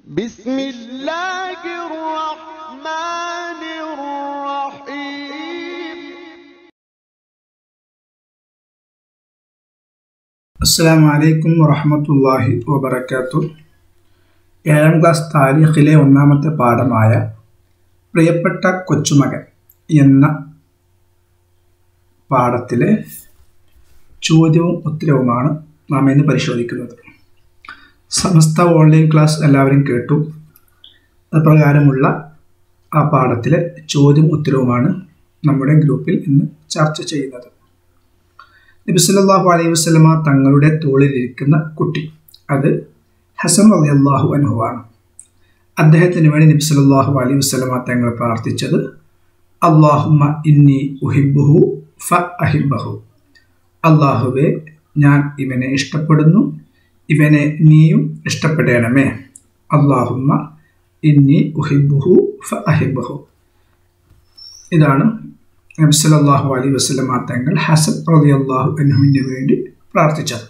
بسم الله الرحمن الرحيم അസ്സാം വലൈക്കും വറഹമത്തല്ലാഹി വബർക്കാത്തു ഏഴാം ക്ലാസ് താരീഖിലെ ഒന്നാമത്തെ പാഠമായ പ്രിയപ്പെട്ട കൊച്ചുമകൻ എന്ന പാഠത്തിലെ ചോദ്യവും ഉത്തരവുമാണ് നാം ഇന്ന് പരിശോധിക്കുന്നത് സമസ്ത ഓൺലൈൻ ക്ലാസ് എല്ലാവരും കേട്ടു അപ്രകാരമുള്ള ആ പാഠത്തിലെ ചോദ്യം ഉത്തരവുമാണ് നമ്മുടെ ഗ്രൂപ്പിൽ ഇന്ന് ചർച്ച ചെയ്യുന്നത് നബി സല്ലല്ലാഹു അലൈഹി വസല്ലമ തങ്ങളുടെ തോളിലിരിക്കുന്ന കുട്ടി അത് ഹസൻ റളിയല്ലാഹു അൻഹു ആണ് അദ്ദേഹത്തിന് വേണ്ടി നബി സല്ലല്ലാഹു അലൈഹി വസല്ലമ തങ്ങൾ പ്രാർത്ഥിച്ചത് അള്ളാഹുമ്മ ഇന്നി ഉഹിബ്ബുഹു ഫ അഹിബ്ബഹു അള്ളാഹുവെ ഞാൻ ഇവനെ ഇഷ്ടപ്പെടുന്നു ഇവനെ നീയും ഇഷ്ടപ്പെടണമേ അള്ളാഹുമ്മ ഇന്നി ഉഹിബ്ബുഹു ഫ അഹിബ്ബഹു ഇതാണ് നബി സല്ലല്ലാഹു അലൈഹി വസല്ലമ തങ്ങൾ ഹസൻ റളിയല്ലാഹു അൻഹുവിന് വേണ്ടി പ്രാർത്ഥിച്ചത്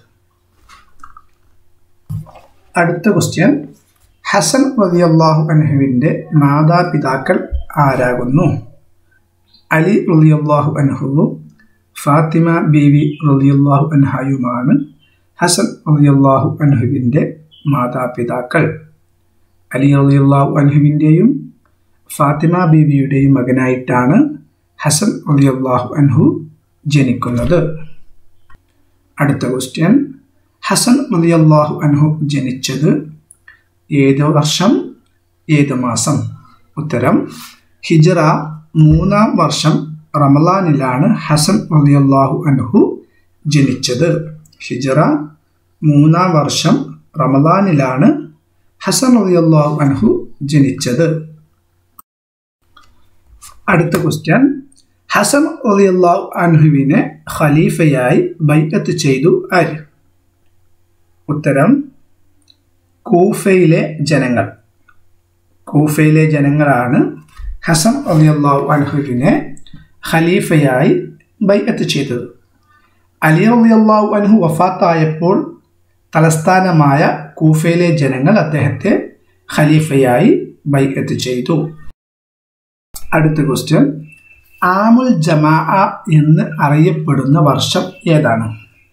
അടുത്ത ക്വസ്റ്റ്യൻ ഹസൻ റളിയല്ലാഹു അൻഹുവിൻ്റെ മാതാപിതാക്കൾ ആരാകുന്നു അലി റളിയല്ലാഹു അൻഹുവും ഫാത്തിമ ബീവി റളിയല്ലാഹു അൻഹായുമാണ് ഹസൻ റളിയല്ലാഹു അൻഹുവിൻ്റെ മാതാപിതാക്കൾ അലി റളിയല്ലാഹു അൻഹുവിൻ്റെയും ഫാത്തിമ ബീവിയുടെയും മകനായിട്ടാണ് ഹസൻ റളിയല്ലാഹു അൻഹു ജനിക്കുന്നത് അടുത്ത ക്വസ്റ്റ്യൻ ഹസൻ റളിയല്ലാഹു അൻഹു ജനിച്ചത് ഏത് വർഷം ഏത് മാസം ഉത്തരം ഹിജറ മൂന്നാം വർഷം റമലാനിലാണ് ഹസൻ റളിയല്ലാഹു അൻഹു ജനിച്ചത് ഹിജറ മൂന്നാം വർഷം റമലാനിലാണ് ഹസൻ റളിയല്ലാഹു അൻഹു ജനിച്ചത് അടുത്ത ക്വസ്റ്റ്യൻ ഹസൻ റളിയല്ലാഹു അൻഹുവിനെ ഖലീഫയായി ബൈഅത്ത് ചെയ്തു ആര് ഉത്തരം കൂഫയിലെ ജനങ്ങൾ കൂഫയിലെ ജനങ്ങളാണ് ഹസൻ റളിയല്ലാഹു അൻഹുവിനെ ഖലീഫയായി ബൈഅത്ത് ചെയ്തത് അലി റളിയല്ലാഹു അൻഹു വഫാത്തായപ്പോൾ തലസ്ഥാനമായ കൂഫയിലെ ജനങ്ങൾ അദ്ദേഹത്തെ ഖലീഫയായി ബൈഅത്ത് ചെയ്തു അടുത്ത ക്വസ്റ്റ്യൻ ആമുൽ ജമാ എന്ന് അറിയപ്പെടുന്ന വർഷം ഏതാണ്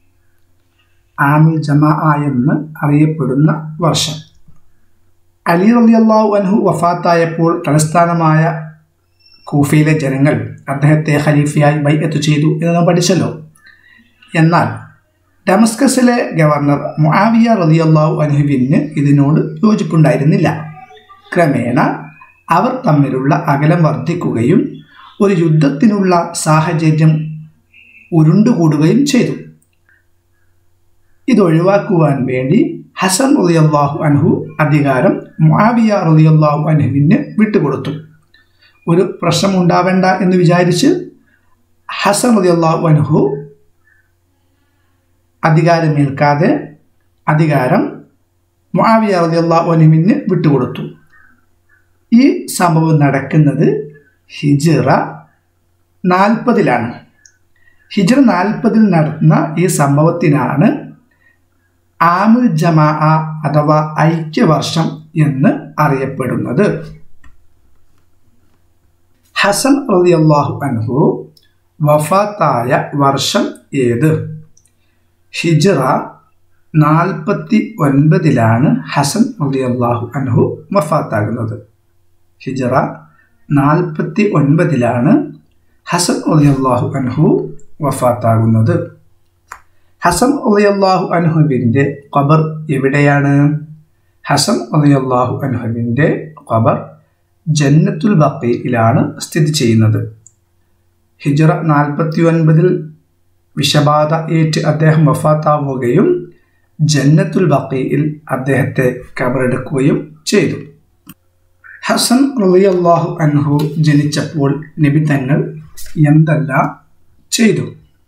ആമുൽ ജമാ എന്ന് അറിയപ്പെടുന്ന വർഷം അലി റളിയല്ലാഹു അൻഹു വഫാത്തായപ്പോൾ തലസ്ഥാനമായ കൂഫയിലെ ജനങ്ങൾ അദ്ദേഹത്തെ ഖലീഫയായി ബൈഅത്ത് ചെയ്തു എന്ന് നാം പഠിച്ചല്ലോ എന്നാൽ ഡമസ്കസിലെ ഗവർണർ മുആവിയ റളിയല്ലാഹു അൻഹുവിന് ഇതിനോട് യോജിപ്പുണ്ടായിരുന്നില്ല ക്രമേണ അവർ തമ്മിലുള്ള അകലം വർദ്ധിക്കുകയും ഒരു യുദ്ധത്തിനുള്ള സാഹചര്യം ഉരുണ്ടുകൂടുകയും ചെയ്തു ഇത് ഒഴിവാക്കുവാൻ വേണ്ടി ഹസൻ റളിയല്ലാഹു അൻഹു അധികാരം മുആവിയ റളിയല്ലാഹു അൻഹുവിന് വിട്ടുകൊടുത്തു ഒരു പ്രശ്നം ഉണ്ടാവേണ്ട എന്ന് വിചാരിച്ച് ഹസൻ റളിയല്ലാഹു അൻഹു അധികാരമേൽക്കാതെ അധികാരം മുആവിയ റളിയല്ലാഹു അൻഹുവിന് വിട്ടുകൊടുത്തു ഈ സംഭവം നടക്കുന്നത് ഹിജിറ നാൽപ്പതിലാണ് ഹിജിറ നാൽപ്പതിൽ നടന്ന ഈ സംഭവത്തിനാണ് ആമുൽ ജമാ അഥവാ ഐക്യവർഷം എന്ന് അറിയപ്പെടുന്നത് ഹസൻ റളിയല്ലാഹു അൻഹു വഫാത്തായ വർഷം ഏത് ഹിജിറ നാൽപ്പത്തി ഒൻപതിലാണ് ഹസൻ റളിയല്ലാഹു അൻഹു വഫാത്താകുന്നത് ഹിജറ നാൽപ്പത്തി ഒൻപതിലാണ് ഹസൻ റളിയല്ലാഹു അൻഹു വഫാത്താകുന്നത് ഹസൻ റളിയല്ലാഹു അൻഹുവിൻ്റെ ഖബർ എവിടെയാണ് ഹസൻ റളിയല്ലാഹു അൻഹുവിൻ്റെ ഖബർ ജന്നത്തുൽ ബക്കയിലാണ് സ്ഥിതി ചെയ്യുന്നത് ഹിജറ നാൽപ്പത്തി ഒൻപതിൽ വിഷബാധ ഏറ്റ് അദ്ദേഹം വഫാത്താവുകയും ജന്നത്തുൽ ബക്കയിൽ അദ്ദേഹത്തെ കബറെടുക്കുകയും ചെയ്തു ഹസൻ റളിയല്ലാഹു അൻഹു ജനിച്ചപ്പോൾ നബി തങ്ങൾ എന്തെല്ലാം ചെയ്തു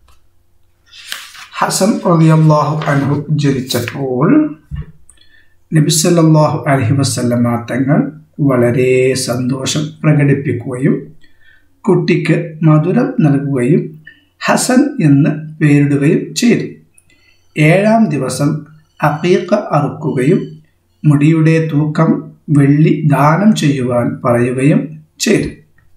ഹസൻ റളിയല്ലാഹു അൻഹു ജനിച്ചപ്പോൾ നബി സല്ലല്ലാഹു അലൈഹി വസല്ലമ തങ്ങൾ വളരെ സന്തോഷം പ്രകടിപ്പിക്കുകയും കുട്ടിക്ക് മധുരം നൽകുകയും ഹസൻ എന്ന് പേരിടുകയും ചെയ്തു ഏഴാം ദിവസം അക്കീക്ക അറുക്കുകയും മുടിയുടെ തൂക്കം വെള്ളി ദാനം ചെയ്യുവാൻ പറയുകയും ചെയ്തു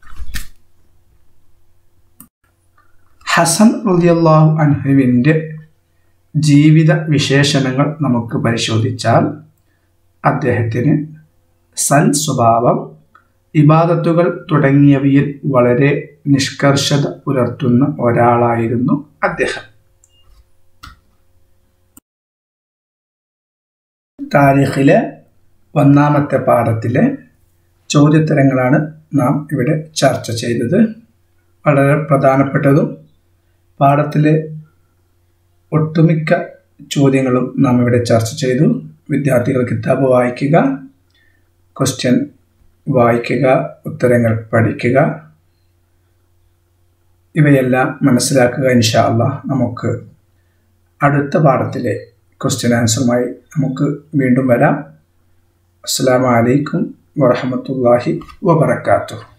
ഹസൻ റളിയല്ലാഹു അൻഹുവിൻ്റെ ജീവിത വിശേഷണങ്ങൾ നമുക്ക് പരിശോധിച്ചാൽ അദ്ദേഹത്തിന് സൽ സ്വഭാവം ഇബാദത്തുകൾ തുടങ്ങിയവയിൽ വളരെ നിഷ്കർഷത പുലർത്തുന്ന ഒരാളായിരുന്നു അദ്ദേഹം താരിഖിലെ ഒന്നാമത്തെ പാഠത്തിലെ ചോദ്യോത്തരങ്ങളാണ് നാം ഇവിടെ ചർച്ച ചെയ്തത് വളരെ പ്രധാനപ്പെട്ടതും പാഠത്തിലെ ഒട്ടുമിക്ക ചോദ്യങ്ങളും നാം ഇവിടെ ചർച്ച ചെയ്തു വിദ്യാർത്ഥികൾ കിതാബ് വായിക്കുക ക്വസ്റ്റ്യൻ വായിക്കുക ഉത്തരങ്ങൾ പഠിക്കുക ഇവയെല്ലാം മനസ്സിലാക്കുക ഇൻഷാ അള്ളാ നമുക്ക് അടുത്ത പാഠത്തിലെ ക്വസ്റ്റ്യൻ ആൻസറുമായി നമുക്ക് വീണ്ടും വരാം അസ്സാം വലൈക്കും വറഹമത്തല്ലാഹി വബർക്കാത്തു